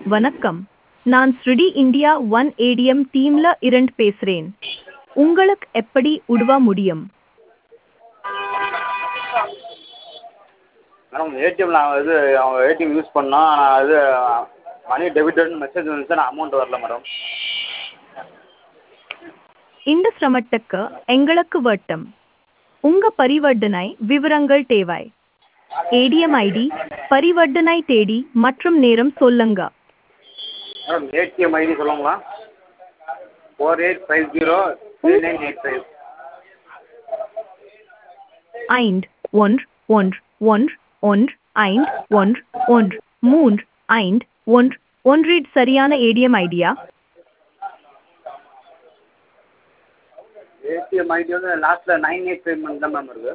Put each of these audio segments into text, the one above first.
வணக்கம் நான் ஸ்ருடி இந்தியா ஒன் ஏடிஎம் டீம்ல இருந்து பேசுறேன் உங்களுக்கு எப்படி உதவ முடியும் மேடம் ஏடிஎம்மில் நான் இது அவங்க ஏடிஎம் யூஸ் பண்ணோம் ஆனால் இது மணி டெபிட்டட்னு மெசேஜ் வந்துச்சு ஆனால் அமௌண்ட் வரல மேடம் இந்த சிரமத்துக்கு எங்களுக்கு வட்டம் உங்க பரிவர்த்தனை விவரங்கள் தேவை ஏடிஎம் ஐடி பரிவர்த்தனை தேதி மற்றும் நேரம் சொல்லுங்க மேடம் ஏடிஎம் ஐடி சொல்லுங்களா four eight five zero three nine eight five ஐந்து ஒன்று ஒன்று ஒன்று ஒன்று ஐந்து ஒன்று ஒன்று மூன்று ஐந்து ஒன்று ஒன்று இது சரியான ஏடிஎம் ஐடியா ஏடிஎம் ஐடி வந்து லாஸ்ட்டில் நைன் எயிட் ஃபைவ் தான் மேம் இருக்குது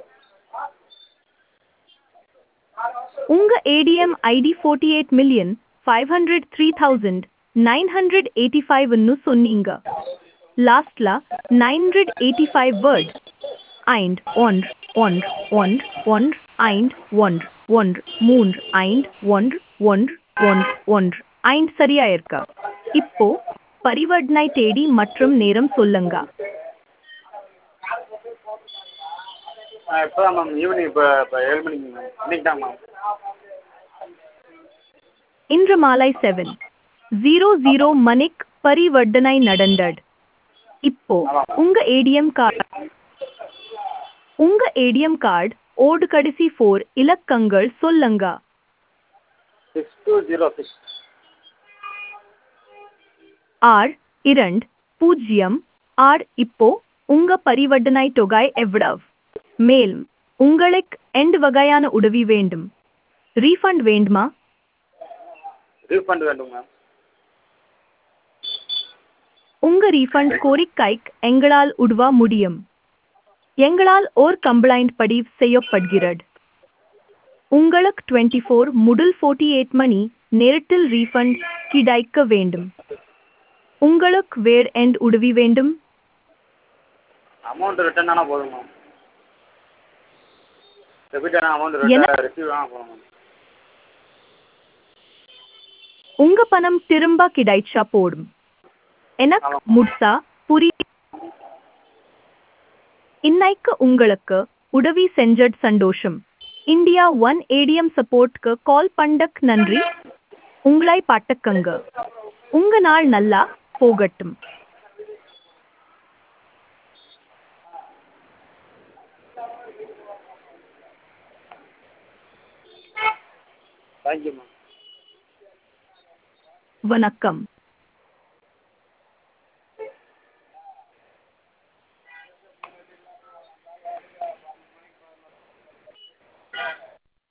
உங்க ATM ID forty eight million five hundred three thousand nine hundred eighty ஃபைவ்னு சொன்னீங்க லாஸ்ட்ல nine hundred eighty five word ஐந்து ஒன்று ஒன்று ஒன்று ஒன்று ஐந்து ஒன்று ஒன்று மூன்று ஐந்து ஒன்று ஒன்று ஒன்று ஒன்று ஐந்து சரியா இருக்கா இப்போ பரிவர்த்தனை தேதி மற்றும் நேரம் சொல்லுங்க இப்போ தான் மேம் ஈவினிங் இப்போ இப்போ ஏழு மணிக்கு மேம் இன்னைக்கு தான் மேம் இன்று மாலை செவன் ஜீரோ ஜீரோ மணிக் பரிவர்த்தனை நடந்தது இப்போ உங்க ஏடிஎம் கார்டு உங்க ஏடிஎம் கார்டு ஓடு கடைசி ஃபோர் இலக்கங்கள் சொல்லுங்க six two zero six or இரண்டு பூஜ்ஜியம் ஆர் இப்போ உங்க பரிவர்த்தனை தொகை எவ்வளவு மேலும் உங்களுக்கு எந்த வகையான உதவி வேண்டும் ரீஃபண்ட் வேண்டுமா ரீஃபண்ட் வேண்டும் மேம் உங்க ரீஃபண்ட் கோரிக்கைக்கு எங்களால் உதவ முடியும் எங்களால் ஓர் கம்ப்ளைண்ட் பதிவு செய்யப்படுகிறது உங்களுக்கு டுவெண்ட்டி ஃபோர் முதல் ஃபோர்ட்டி எயிட் மணி நேரத்தில் ரீஃபண்ட் கிடைக்க வேண்டும் உங்களுக்கு வேறு எந்த உதவி வேண்டும் அமௌண்ட் ரிட்டர்ன் ஆனால் போதும் மேம் டெபிட் ஆனால் அமௌண்ட் என்ன? ரிட்டர்ன் ரிசீவ் ஆனால் போதும் மேம் உங்க பணம் திரும்ப கிடைச்சா போடும் எனக்கு ஆமாம். முட்சா புரி இன்னைக்கு உங்களுக்கு உதவி செஞ்சது சந்தோஷம் இந்தியா ஒன் ஏடிஎம் சப்போர்ட்க்கு கால் பண்ணக் நன்றி உங்களை பாட்டுக்கங்க உங்க நாள் நல்லா போகட்டும் தேங்க்யூ மேம் வணக்கம்